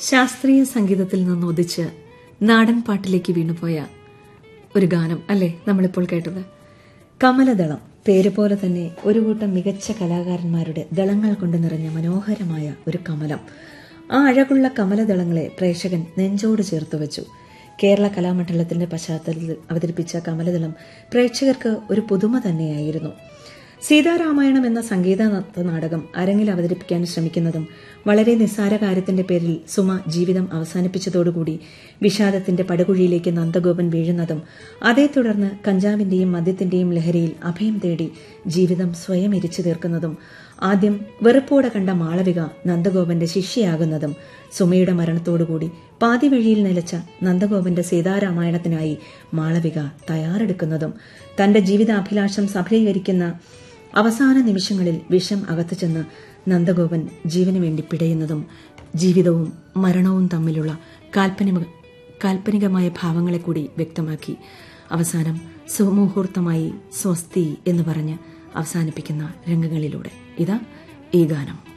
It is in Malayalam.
ശാസ്ത്രീയ സംഗീതത്തിൽ നിന്ന് ഒതിച്ച് നാടൻ പാട്ടിലേക്ക് വീണുപോയ ഒരു ഗാനം അല്ലേ നമ്മളിപ്പോൾ കേട്ടത് കമലദളം പേര് പോലെ തന്നെ ഒരു കൂട്ടം മികച്ച കലാകാരന്മാരുടെ ദളങ്ങൾ കൊണ്ട് നിറഞ്ഞ മനോഹരമായ ഒരു കമലം ആ അഴകുള്ള കമലദളങ്ങളെ പ്രേക്ഷകൻ നെഞ്ചോട് ചേർത്ത് വെച്ചു കേരള കലാമണ്ഡലത്തിന്റെ പശ്ചാത്തലത്തിൽ അവതരിപ്പിച്ച കമലദളം പ്രേക്ഷകർക്ക് ഒരു പുതുമ തന്നെയായിരുന്നു സീതാരാമായണം എന്ന സംഗീത നാടകം അരങ്ങിൽ അവതരിപ്പിക്കാൻ ശ്രമിക്കുന്നതും വളരെ നിസ്സാര കാര്യത്തിന്റെ പേരിൽ സുമ ജീവിതം അവസാനിപ്പിച്ചതോടുകൂടി വിഷാദത്തിന്റെ പടുകുഴിയിലേക്ക് നന്ദഗോപൻ വീഴുന്നതും അതേ തുടർന്ന് കഞ്ചാവിന്റെയും മദ്യത്തിന്റെയും ലഹരിയിൽ അഭയം തേടി ജീവിതം സ്വയം എരിച്ചു തീർക്കുന്നതും ആദ്യം വെറുപ്പോടെ കണ്ട മാളവിക നന്ദഗോപന്റെ ശിഷ്യയാകുന്നതും സുമയുടെ മരണത്തോടുകൂടി പാതി വഴിയിൽ നിലച്ച നന്ദഗോപന്റെ സീതാരാമായണത്തിനായി മാളവിക തയ്യാറെടുക്കുന്നതും തന്റെ ജീവിതാഭിലാഷം സഫലീകരിക്കുന്ന അവസാന നിമിഷങ്ങളിൽ വിഷം അകത്തു ചെന്ന് നന്ദഗോപൻ ജീവന് വേണ്ടി പിടയുന്നതും ജീവിതവും മരണവും തമ്മിലുള്ള കാൽപ്പനിക കാൽപ്പനികമായ ഭാവങ്ങളെ കൂടി വ്യക്തമാക്കി അവസാനം സുമുഹൂർത്തമായി സ്വസ്തി എന്ന് പറഞ്ഞ് അവസാനിപ്പിക്കുന്ന രംഗങ്ങളിലൂടെ ഇതാ ഈ ഗാനം